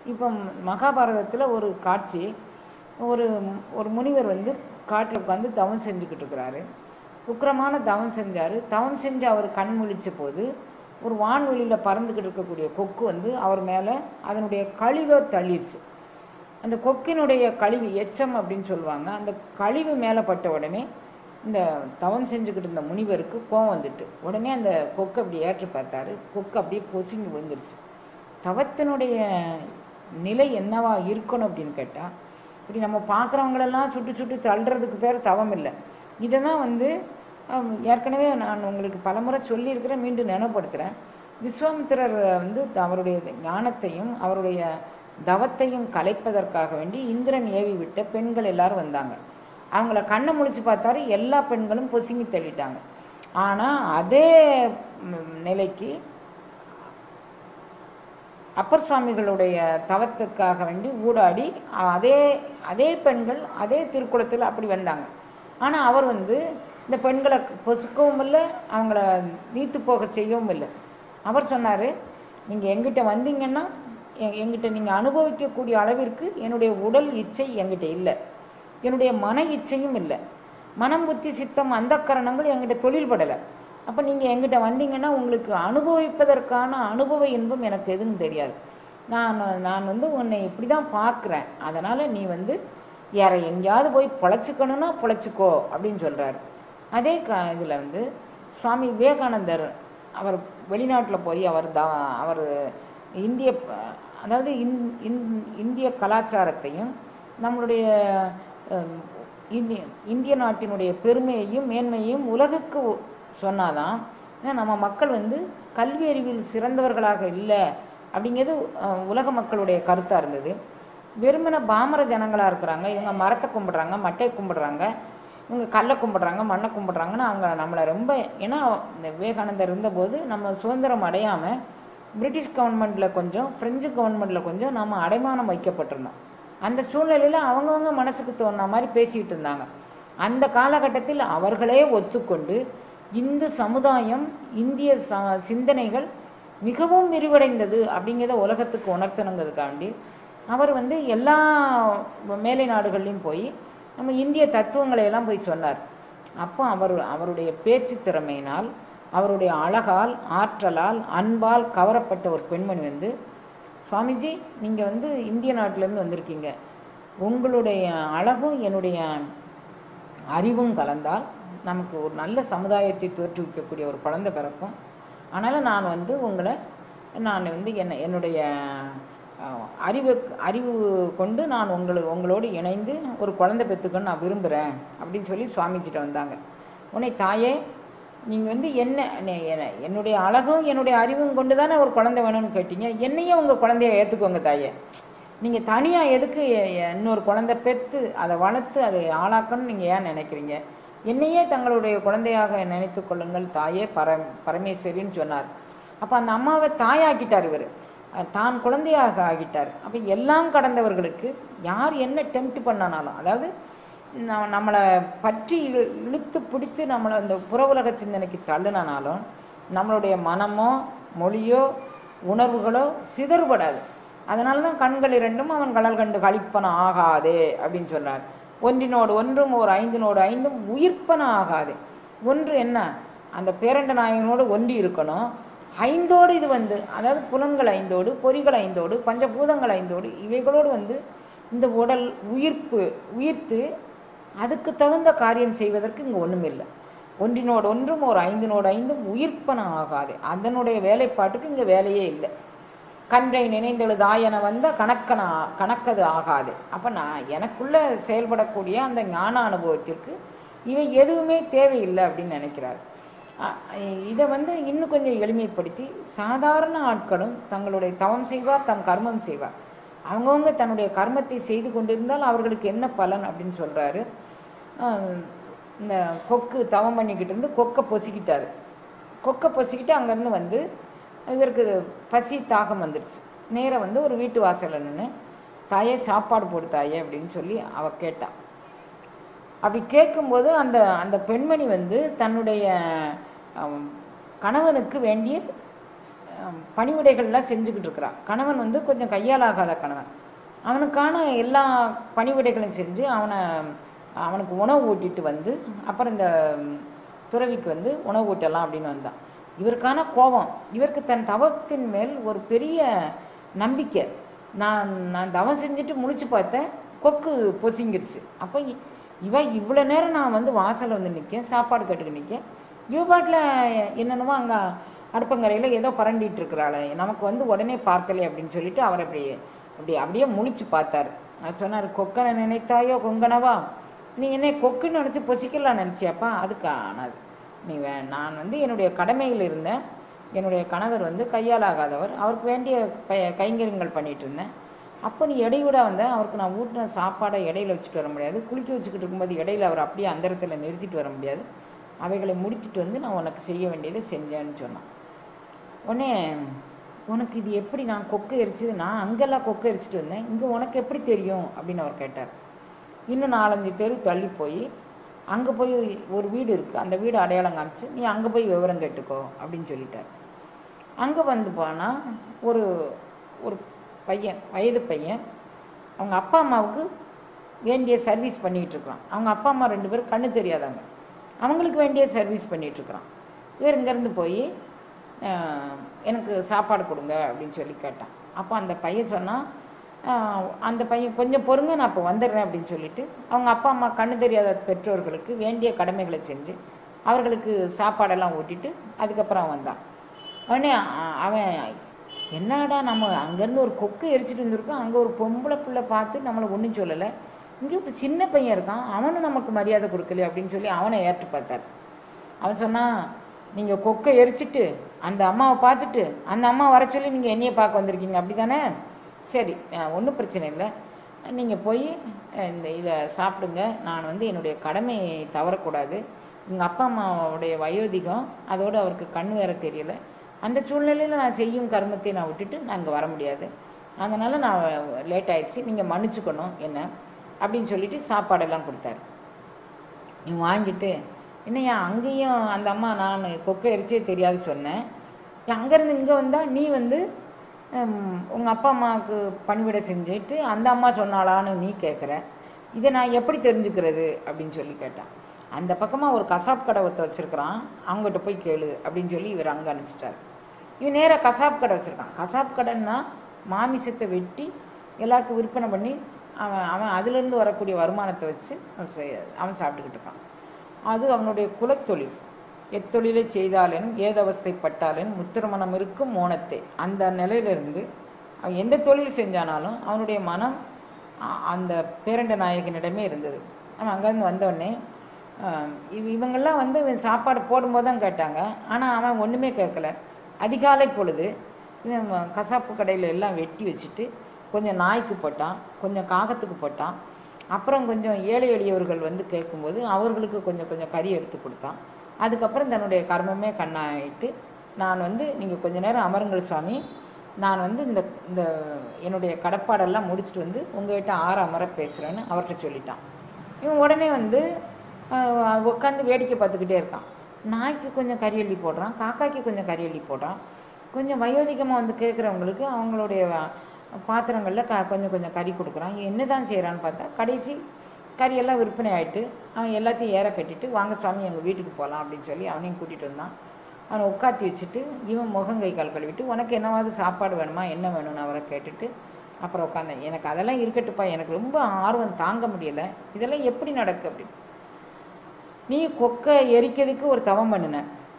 இப்போ மகாபாரதத்தில் ஒரு காட்சி ஒரு ஒரு முனிவர் வந்து காட்டில் உட்காந்து தவம் செஞ்சுக்கிட்டு இருக்கிறாரு உக்கிரமான தவம் செஞ்சார் தவம் செஞ்சு அவர் கண் முழிச்ச போது ஒரு வான்வெளியில் பறந்துக்கிட்டு இருக்கக்கூடிய கொக்கு வந்து அவர் மேலே அதனுடைய கழிவை தள்ளிடுச்சு அந்த கொக்கினுடைய கழிவு எச்சம் அப்படின்னு சொல்லுவாங்க அந்த கழிவு மேலே பட்ட உடனே இந்த தவம் செஞ்சுக்கிட்டு இருந்த முனிவருக்கு கோவம் வந்துட்டு உடனே அந்த கொக்கு அப்படி ஏற்று பார்த்தாரு கொக்கு அப்படியே பொசுங்கி விழுந்துருச்சு தவத்தினுடைய நிலை என்னவா இருக்கணும் அப்படின்னு கேட்டால் இப்படி நம்ம பார்க்குறவங்களெல்லாம் சுட்டு சுட்டு தள்ளுறதுக்கு பேர் தவம் இல்லை இதை தான் வந்து ஹம், ஏற்கனவே நான் உங்களுக்கு பலமுறை சொல்லியிருக்கிறேன் மீண்டும் நினைவுபடுத்துகிறேன் விஸ்வாமித்திரர் வந்து அவருடைய ஞானத்தையும் அவருடைய தவத்தையும் கலைப்பதற்காக வேண்டி இந்திரன் ஏவி விட்ட பெண்கள் எல்லாரும் வந்தாங்க அவங்கள கண்ணை முழிச்சு பார்த்தாரு எல்லா பெண்களும் பொசுங்கி தள்ளிட்டாங்க ஆனால் அதே ம், நிலைக்கு அப்பர் சுவாமிகளுடைய தவத்துக்காக வேண்டி ஊடாடி அதே அதே பெண்கள் அதே திருக்குளத்தில் அப்படி வந்தாங்க ஆனால் அவர் வந்து இந்த பெண்களை பொசுக்கவும் இல்லை அவங்கள நீத்து போக செய்யவும் இல்லை அவர் சொன்னார் நீங்கள் எங்கிட்ட வந்தீங்கன்னா எ- எங்கிட்ட நீங்கள் அனுபவிக்கக்கூடிய அளவிற்கு என்னுடைய உடல் இச்சை என்கிட்ட இல்லை என்னுடைய மன இச்சையும் இல்லை மனம் புத்தி சித்தம் அந்த கரணங்கள் என்கிட்ட தொழில்படலை அப்போ நீங்கள் எங்கிட்ட வந்தீங்கன்னா உங்களுக்கு அனுபவிப்பதற்கான அனுபவ இன்பம் எனக்கு எதுவும் தெரியாது நான் நான் வந்து உன்னை இப்படி தான் பார்க்குறேன் அதனால் நீ வந்து வேற எங்கேயாவது போய் பொழைச்சிக்கணும்னா பொழைச்சிக்கோ அப்படின்னு சொல்கிறாரு அதே க இதில் வந்து சுவாமி விவேகானந்தர் அவர் வெளிநாட்டில் போய் அவர் த அவர் இந்திய ப- அதாவது இந் இந்- இந்திய கலாச்சாரத்தையும் நம்மளுடைய அஹ், இந்திய இந்திய நாட்டினுடைய பெருமையையும் மேன்மையையும் உலகுக்கு சொன்னாதான் ஏன்னா நம்ம மக்கள் வந்து கல்வி அறிவில் சிறந்தவர்களாக இல்லை அப்படிங்கிறது அஹ், உலக மக்களுடைய கருத்தாக இருந்தது வெறுமன பாமர ஜனங்களாக இருக்கிறாங்க இவங்க மரத்தை கும்பிடுறாங்க மட்டை கும்பிடுறாங்க இவங்க கல்லை கும்பிடுறாங்க மண்ணை கும்பிடுறாங்கன்னு அவங்க நம்மளை ரொம்ப ஏன்னா இந்த விவேகானந்தர் இருந்தபோது நம்ம சுதந்திரம் அடையாமல் பிரிட்டிஷ் கவர்மெண்ட்டில் கொஞ்சம் ஃப்ரெஞ்சு கவர்மெண்ட்டில் கொஞ்சம் நம்ம அடைமானம் வைக்கப்பட்டிருந்தோம் அந்த சூழ்நிலையில் அவங்கவங்க மனசுக்கு தோணுன மாதிரி பேசிக்கிட்டு இருந்தாங்க அந்த காலகட்டத்தில் அவர்களே ஒத்துக்கொண்டு இந்து சமுதாயம் இந்திய ச சிந்தனைகள் மிகவும் விரிவடைந்தது அப்படிங்கிறத உலகத்துக்கு உணர்த்தணுங்கிறதுக்காண்டி அவர் வந்து எல்லா மேலை நாடுகள்லையும் போய் நம்ம இந்திய தத்துவங்களை எல்லாம் போய் சொன்னார் அப்போ அவர் அவருடைய பேச்சு திறமையினால் அவருடைய அழகால் ஆற்றலால் அன்பால் கவரப்பட்ட ஒரு பெண்மணி வந்து சுவாமிஜி நீங்கள் வந்து இந்திய நாட்டிலேருந்து வந்திருக்கீங்க உங்களுடைய அழகும் என்னுடைய அறிவும் கலந்தால் நமக்கு ஒரு நல்ல சமுதாயத்தை தோற்றுவிக்கக்கூடிய ஒரு குழந்தை பிறக்கும் அதனால் நான் வந்து உங்களை நான் வந்து என்ன என்னுடைய அஹ், அறிவு அறிவு கொண்டு நான் உங்களுக்கு உங்களோடு இணைந்து ஒரு குழந்தை பெற்றுக்கன்னு நான் விரும்புகிறேன் அப்படின்னு சொல்லி சுவாமிஜிட்ட வந்தாங்க உன்னை தாயே நீங்கள் வந்து என்ன என்னை- என்னை- என்னுடைய அழகும் என்னுடைய அறிவும் கொண்டு தானே ஒரு குழந்தை வேணும்னு கேட்டீங்க என்னையும் உங்கள் குழந்தைய ஏற்றுக்கோங்க தாயே நீங்கள் தனியாக எதுக்கு எ- எ- இன்னொரு குழந்தை பெற்று அதை வளர்த்து அதை ஆளாக்கணும்னு நீங்கள் ஏன் நினைக்கிறீங்க என்னையே தங்களுடைய குழந்தையாக நினைத்து கொள்ளுங்கள் தாயே பர பரமேஸ்வரின்னு சொன்னார் அப்போ அந்த அம்மாவை தாயாக்கிட்டார் இவர் தான் குழந்தையாக ஆகிட்டார் அப்போ எல்லாம் கடந்தவர்களுக்கு யார் என்ன டெம்ப்ட் பண்ணனாலும் அதாவது ந- நம்மளை பற்றி இழு இழுத்து பிடித்து நம்மளை அந்த புற உலக சிந்தனைக்கு தள்ளுனாலும் நம்மளுடைய மனமோ மொழியோ உணர்வுகளோ சிதறுபடாது அதனால தான் கண்கள் இரண்டும் அவன் கடல் கண்டு கழிப்பன ஆகாதே அப்படின்னு சொல்றார் ஒன்றினோடு ஒன்றும் ஒரு ஐந்தினோடு ஐந்தும் உயிர்ப்பன ஆகாது ஒன்று என்ன அந்த பேரண்ட நாயகனோடு ஒன்றி இருக்கணும் ஐந்தோடு இது வந்து அதாவது புலன்கள் ஐந்தோடு பொறிகள் ஐந்தோடு பஞ்சபூதங்கள் ஐந்தோடு இவைகளோடு வந்து இந்த உடல் உயிர்ப்பு உயிர்த்து அதுக்கு தகுந்த காரியம் செய்வதற்கு இங்கே ஒன்றுமில்லை ஒன்றினோடு ஒன்றும் ஒரு ஐந்தினோடு ஐந்தும் உயிர்ப்பன ஆகாது அதனுடைய வேலைப்பாட்டுக்கு இங்கே வேலையே இல்லை கன்றை நினைந்தெழுதாயன வந்த கணக்கன கணக்கது ஆகாது அப்போ நான் எனக்குள்ள செயல்படக்கூடிய அந்த ஞான அனுபவத்திற்கு இவை எதுவுமே தேவையில்லை அப்படின்னு நினைக்கிறார் அ- இதை வந்து இன்னும் கொஞ்சம் எளிமைப்படுத்தி சாதாரண ஆட்களும் தங்களுடைய தவம் செய்வார் தம் கர்மம் செய்வார் அவங்கவுங்க தன்னுடைய கர்மத்தை செய்து கொண்டிருந்தால் அவர்களுக்கு என்ன பலன் அப்படின்னு சொல்கிறாரு இந்த கொக்கு தவம் பண்ணிக்கிட்டு இருந்து கொக்கை பொசிக்கிட்டாரு கொக்கை பொசிக்கிட்டு அங்கேருந்து வந்து இவருக்கு பசி தாகம் வந்துருச்சு நேரா வந்து ஒரு வீட்டு வாசலில் நின்று தாயே சாப்பாடு போடு தாயே அப்படின்னு சொல்லி அவ கேட்டா அப்படி கேட்கும்போது அந்த அந்த பெண்மணி வந்து தன்னுடைய அம், கணவனுக்கு வேண்டிய அஹ், பணிவிடைகள்லாம் செஞ்சுக்கிட்டு இருக்கிறான் கணவன் வந்து கொஞ்சம் கையால் ஆகாத கணவன் அவனுக்கான எல்லா பணிவிடைகளையும் செஞ்சு அவனை அவனுக்கு உணவு ஊட்டிட்டு வந்து அப்புறம் இந்த ம், துறவிக்கு வந்து உணவு ஊட்டலாம் அப்படின்னு வந்தான் இவருக்கான கோபம் இவருக்கு தன் தவத்தின் மேல் ஒரு பெரிய நம்பிக்கை நான் நான் தவம் செஞ்சுட்டு முழிச்சு பார்த்தேன் கொக்கு பொசிங்கிருச்சு அப்போ இ- இவ இவ்வளோ நேரம் நான் வந்து வாசல்ல வந்து நிற்கேன் சாப்பாடு கட்டுக்கு நிற்கேன் இவ பாட்டில் என்னென்னமோ அங்கே அடுப்பங்கரையில் ஏதோ பரண்டிட்டு இருக்கிறாள் நமக்கு வந்து உடனே பார்க்கலை அப்படின்னு சொல்லிட்டு அவர் அப்படி அப்படி அப்படியே முழிச்சு பார்த்தாரு அவர் சொன்னார் கொக்கனை நினைத்தாயோ கொங்கனவா நீ என்னை கொக்குன்னு நினச்சி பொசிக்கலாம் நினச்சியாப்பா அதுக்கு ஆனாது நீ வே நான் வந்து என்னுடைய கடமையில் இருந்தேன் என்னுடைய கணவர் வந்து கையால் ஆகாதவர் அவருக்கு வேண்டிய ப கைங்கரியங்கள் பண்ணிட்டு இருந்தேன் அப்போ நீ இடையூட வந்த அவருக்கு நான் ஊட்டின சாப்பாடை இடையில வச்சுட்டு வர முடியாது குளிக்க வச்சுக்கிட்டு இருக்கும்போது இடையில அவர் அப்படியே அந்த இடத்துல நிறுத்திட்டு வர முடியாது அவைகளை முடிச்சிட்டு வந்து நான் உனக்கு செய்ய வேண்டியதை செஞ்சேன்னு சொன்னான் உடனே உனக்கு இது எப்படி நான் கொக்கு எரிச்சது நான் அங்கெல்லாம் கொக்கு எரிச்சிட்டு வந்தேன் இங்கே உனக்கு எப்படி தெரியும் அப்படின்னு அவர் கேட்டார் இன்னும் நாலஞ்சு தெரு தள்ளி போய் அங்கே போய் ஒரு வீடு இருக்குது அந்த வீடு அடையாளம் காமிச்சு நீ அங்கே போய் விவரம் கேட்டுக்கோ அப்படின்னு சொல்லிட்டார் அங்கே வந்து போனால் ஒரு ஒரு பையன் வயது பையன் அவங்க அப்பா அம்மாவுக்கு வேண்டிய சர்வீஸ் பண்ணிகிட்டு இருக்கிறான் அவங்க அப்பா அம்மா ரெண்டு பேரும் கண்ணு தெரியாதவங்க அவங்களுக்கு வேண்டிய சர்வீஸ் பண்ணிகிட்டு இருக்கிறான் இவர் இங்கேருந்து போய் அஹ், எனக்கு சாப்பாடு கொடுங்க அப்படின்னு சொல்லி கேட்டான் அப்போ அந்த பையன் சொன்னான் அஹ், அந்த பையன் கொஞ்சம் பொறுங்க நான் இப்போ வந்துடுறேன் அப்படின்னு சொல்லிட்டு அவங்க அப்பா அம்மா கண்ணு தெரியாத பெற்றோர்களுக்கு வேண்டிய கடமைகளை செஞ்சு அவர்களுக்கு சாப்பாடெல்லாம் ஊட்டிட்டு அதுக்கப்புறம் வந்தான் உடனே அ- அவன் என்னடா நம்ம அங்கேருந்து ஒரு கொக்கு எரிச்சிட்டு வந்திருக்கோம் அங்கே ஒரு பொம்பளை பிள்ளை பார்த்து நம்மளை ஒன்றும் சொல்லலை இங்கே ஒரு சின்ன பையன் இருக்கான் அவனும் நமக்கு மரியாதை கொடுக்கல அப்படின்னு சொல்லி அவனை ஏற்று பார்த்தார் அவன் சொன்னான் நீங்கள் கொக்கை எரிச்சிட்டு அந்த அம்மாவை பார்த்துட்டு அந்த அம்மா வர சொல்லி நீங்கள் என்னையை பார்க்க வந்திருக்கீங்க அப்படி தானே சரி ஒன்றும் பிரச்சனை இல்லை நீங்கள் போய் அஹ், இந்த இதை சாப்பிடுங்க நான் வந்து என்னுடைய கடமையை தவறக்கூடாது எங்கள் அப்பா அம்மாவுடைய வயோதிகம் அதோடு அவருக்கு கண் வேற தெரியல அந்த சூழ்நிலையில் நான் செய்யும் கர்மத்தை நான் விட்டுட்டு நான் இங்கே வர முடியாது அதனால் நான் லேட் ஆயிடுச்சு நீங்கள் மன்னிச்சுக்கணும் என்ன அப்படின்னு சொல்லிட்டு சாப்பாடெல்லாம் கொடுத்தாரு நீ வாங்கிட்டு என்னையா அங்கேயும் அந்த அம்மா நான் கொக்கை எரிச்சே தெரியாது சொன்னேன் அங்கேருந்து இங்கே வந்தால் நீ வந்து உங்கள் அப்பா அம்மாவுக்கு பணிவிடை செஞ்சுட்டு அந்த அம்மா சொன்னாலான்னு நீ கேட்குற இதை நான் எப்படி தெரிஞ்சுக்கிறது அப்படின்னு சொல்லி கேட்டான் அந்த பக்கமாக ஒரு கசாப் கடை ஒருத்த வச்சுருக்கிறான் அவங்ககிட்ட போய் கேளு அப்படின்னு சொல்லி இவர் அங்கே அனுப்பிச்சிட்டார் இவன் நேராக கசாப் கடை வச்சுருக்கான் கசாப் கடைன்னா மாமிசத்தை வெட்டி எல்லாருக்கும் விற்பனை பண்ணி அவன் அவன் அதுலேருந்து வரக்கூடிய வருமானத்தை வச்சு அவன் செய்- அவன் சாப்பிட்டுக்கிட்டு இருக்கான் அது அவனுடைய குலத்தொழில் எத்தொழிலை செய்தாலும் ஏதவஸ்தைப்பட்டாலும் முத்திருமணம் இருக்கும் மோனத்தை அந்த நிலையிலிருந்து அவன் எந்த தொழில் செஞ்சானாலும் அவனுடைய மனம் அ- அந்த பேரண்ட நாயகனிடமே இருந்தது அவன் அங்கேருந்து வந்தோடனே இவ இவங்கெல்லாம் வந்து இவன் சாப்பாடு போடும்போது தான் கேட்டாங்க ஆனால் அவன் ஒன்றுமே கேட்கல அதிகாலை பொழுது இவன் ம- கசாப்பு கடையில் எல்லாம் வெட்டி வச்சுட்டு கொஞ்சம் நாய்க்கு போட்டான் கொஞ்சம் காகத்துக்கு போட்டான் அப்புறம் கொஞ்சம் ஏழை எளியவர்கள் வந்து கேட்கும்போது அவர்களுக்கு கொஞ்சம் கொஞ்சம் கறி எடுத்து கொடுத்தான் அதுக்கப்புறம் தன்னுடைய கர்மமே கண்ணாயிட்டு நான் வந்து நீங்கள் கொஞ்ச நேரம் அமருங்கள் சுவாமி நான் வந்து இந்த இந்த என்னுடைய கடப்பாடெல்லாம் முடிச்சுட்டு வந்து உங்ககிட்ட ஆற அமர பேசுகிறேன்னு அவர்கிட்ட சொல்லிட்டான் இவன் உடனே வந்து உட்காந்து வேடிக்கை பார்த்துக்கிட்டே இருக்கான் நாய்க்கு கொஞ்சம் கறி அள்ளி போடுறான் காக்காய்க்கு கொஞ்சம் கறி அள்ளி போடுறான் கொஞ்சம் வயோதிகமாக வந்து கேட்குறவங்களுக்கு அவங்களுடைய பாத்திரங்களில் க கொஞ்சம் கொஞ்சம் கறி கொடுக்குறான் என்ன தான் செய்கிறான்னு பார்த்தா கடைசி கறியெல்லாம் விற்பனை ஆயிட்டு அவன் எல்லாத்தையும் ஏற கட்டிட்டு வாங்க சுவாமி எங்கள் வீட்டுக்கு போகலாம் அப்படின்னு சொல்லி அவனையும் கூட்டிகிட்டு வந்தான் அவனை உட்காத்தி வச்சுட்டு இவன் முகம் கை கால் கழுவிட்டு உனக்கு என்னவாவது சாப்பாடு வேணுமா என்ன வேணும்னு அவரை கேட்டுட்டு அப்புறம் உட்காந்தேன் எனக்கு அதெல்லாம் இருக்கட்டுப்பா எனக்கு ரொம்ப ஆர்வம் தாங்க முடியலை இதெல்லாம் எப்படி நடக்கு அப்படின்னு நீ கொக்கை எரிக்கிறதுக்கு ஒரு தவம் பண்ணின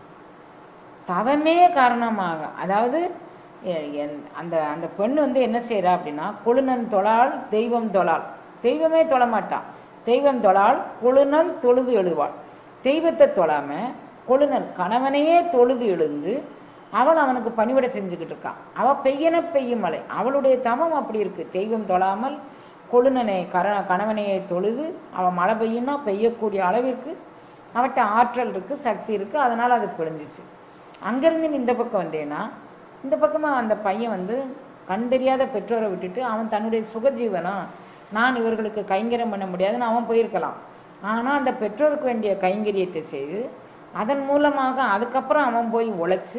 தவமே காரணமாக அதாவது எ- என்- அந்த அந்த பெண் வந்து என்ன செய்றா அப்படின்னா கொழுநன் தொழால் தெய்வம் தொழால் தெய்வமே தொழமாட்டான் தெய்வம் தொழால் கொழுநல் தொழுது எழுவாள் தெய்வத்தை தொழாம கொழுநல் கணவனையே தொழுது எழுந்து அவள் அவனுக்கு பணிவிடை செஞ்சுக்கிட்டு இருக்கான் அவள் பெய்யன பெய்யும் மழை அவளுடைய தவம் அப்படி இருக்கு தெய்வம் தொழாமல் கொழுநனை கர கணவனையே தொழுது அவள் மழை பெய்யும்னா பெய்யக்கூடிய அளவிற்கு அவட்ட ஆற்றல் இருக்கு சக்தி இருக்கு அதனால அது பிழிஞ்சிச்சு அங்கேருந்து நீ இந்த பக்கம் வந்தேன்னா இந்த பக்கமாக அந்த பையன் வந்து கண் தெரியாத பெற்றோரை விட்டுட்டு அவன் தன்னுடைய சுகஜீவனம் நான் இவர்களுக்கு கைங்கரியம் பண்ண முடியாதுன்னு அவன் போயிருக்கலாம் ஆனால் அந்த பெற்றோருக்கு வேண்டிய கைங்கரியத்தை செய்து அதன் மூலமாக அதுக்கப்புறம் அவன் போய் உழைச்சி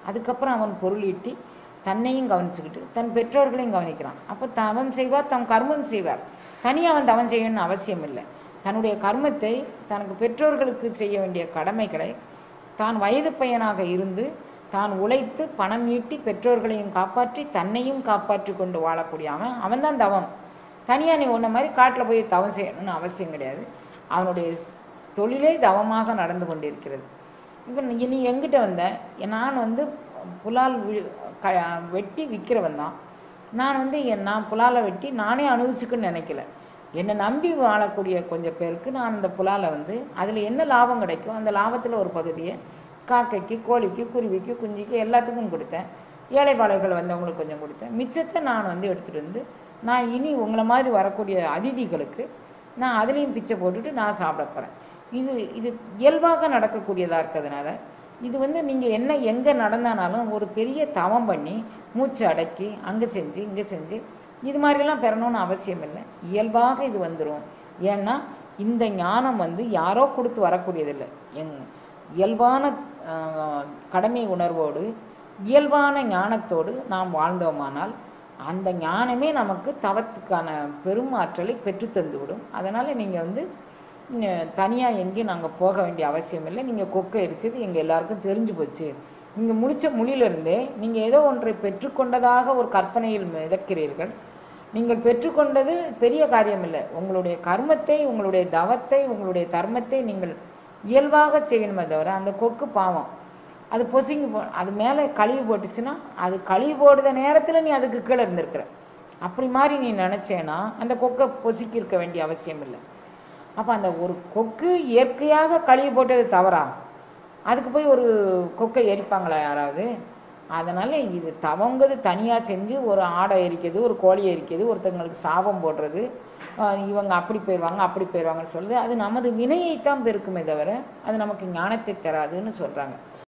அதுக்கப்புறம் அவன் பொருளீட்டி தன்னையும் கவனிச்சுக்கிட்டு தன் பெற்றோர்களையும் கவனிக்கிறான் அப்போ தவம் செய்வார் தம் கர்மம் செய்வார் தனியாக அவன் தவம் செய்யணும்னு அவசியம் இல்லை தன்னுடைய கர்மத்தை தனக்கு பெற்றோர்களுக்கு செய்ய வேண்டிய கடமைகளை தான் வயது பையனாக இருந்து தான் உழைத்து பணம் ஈட்டி பெற்றோர்களையும் காப்பாற்றி தன்னையும் காப்பாற்றி கொண்டு வாழக்கூடிய அவன் அவன்தான் தவம் தனியாக நீ உன்ன மாதிரி காட்டில் போய் தவம் செய்யணும்னு அவசியம் கிடையாது அவனுடைய தொழிலே தவமாக நடந்து கொண்டிருக்கிறது இப்போ நீ நீ எங்கிட்ட வந்த நான் வந்து புலால் வி- க வெட்டி விற்கிறவன் தான் நான் வந்து என் நான் புலாலை வெட்டி நானே அனுபவிச்சுக்குன்னு நினைக்கல என்னை நம்பி வாழக்கூடிய கொஞ்சம் பேருக்கு நான் அந்த புலாலை வந்து அதில் என்ன லாபம் கிடைக்கும் அந்த லாபத்தில் ஒரு பகுதியை காக்கைக்கு கோழிக்கு குருவிக்கு குஞ்சிக்கு எல்லாத்துக்கும் கொடுத்தேன் ஏழைப்பாளைகள் வந்தவங்களுக்கு கொஞ்சம் கொடுத்தேன் மிச்சத்தை நான் வந்து எடுத்துகிட்டு வந்து நான் இனி உங்களை மாதிரி வரக்கூடிய அதிதிகளுக்கு நான் அதுலேயும் பிச்சை போட்டுட்டு நான் சாப்பிட போகிறேன் இது இது இயல்பாக நடக்கக்கூடியதாக இருக்கிறதுனால இது வந்து நீங்கள் என்ன எங்கே நடந்தானாலும் ஒரு பெரிய தவம் பண்ணி மூச்சை அடக்கி அங்கே செஞ்சு இங்கே செஞ்சு இது மாதிரிலாம் பெறணும்னு அவசியம் இல்லை இயல்பாக இது வந்துடும் ஏன்னா இந்த ஞானம் வந்து யாரோ கொடுத்து வரக்கூடியதில்லை எங் இயல்பான ஆஹ், கடமை உணர்வோடு இயல்பான ஞானத்தோடு நாம் வாழ்ந்தோமானால் அந்த ஞானமே நமக்கு தவத்துக்கான பெரும் ஆற்றலை பெற்றுத்தந்து விடும் அதனால் நீங்கள் வந்து தனியாக எங்கேயும் நாங்கள் போக வேண்டிய அவசியம் இல்லை நீங்கள் கொக்கை அடிச்சது எங்கள் எல்லாருக்கும் தெரிஞ்சு போச்சு நீங்கள் முடித்த மொழியிலிருந்தே நீங்கள் ஏதோ ஒன்றை பெற்றுக்கொண்டதாக ஒரு கற்பனையில் மிதக்கிறீர்கள் நீங்கள் பெற்றுக்கொண்டது பெரிய காரியம் இல்லை உங்களுடைய கர்மத்தை உங்களுடைய தவத்தை உங்களுடைய தர்மத்தை நீங்கள் இயல்பாக செய்யணுமே தவிர அந்த கொக்கு பாவம் அது பொசுங்கி போ அது மேலே கழுவி போட்டுச்சுன்னா அது கழுவி போடுற நேரத்தில் நீ அதுக்கு கீழே இருந்திருக்கிற அப்படி மாதிரி நீ நினச்சேன்னா அந்த கொக்கை பொசுக்கி இருக்க வேண்டிய அவசியம் இல்லை அப்போ அந்த ஒரு கொக்கு இயற்கையாக கழுவி போட்டது தவறா அதுக்கு போய் ஒரு கொக்கை எரிப்பாங்களா யாராவது அதனால் இது தவங்கிறது தனியாக செஞ்சு ஒரு ஆடை எரிக்கிறது ஒரு கோழியை எரிக்கிறது ஒருத்தங்களுக்கு சாபம் போடுறது ஆஹ் இவங்க அப்படி போயிடுவாங்க அப்படி போயிடுவாங்கன்னு சொல்லுது அது நமது வினையைத்தான் பெருக்குமே தவிர அது நமக்கு ஞானத்தை தராதுன்னு சொல்கிறாங்க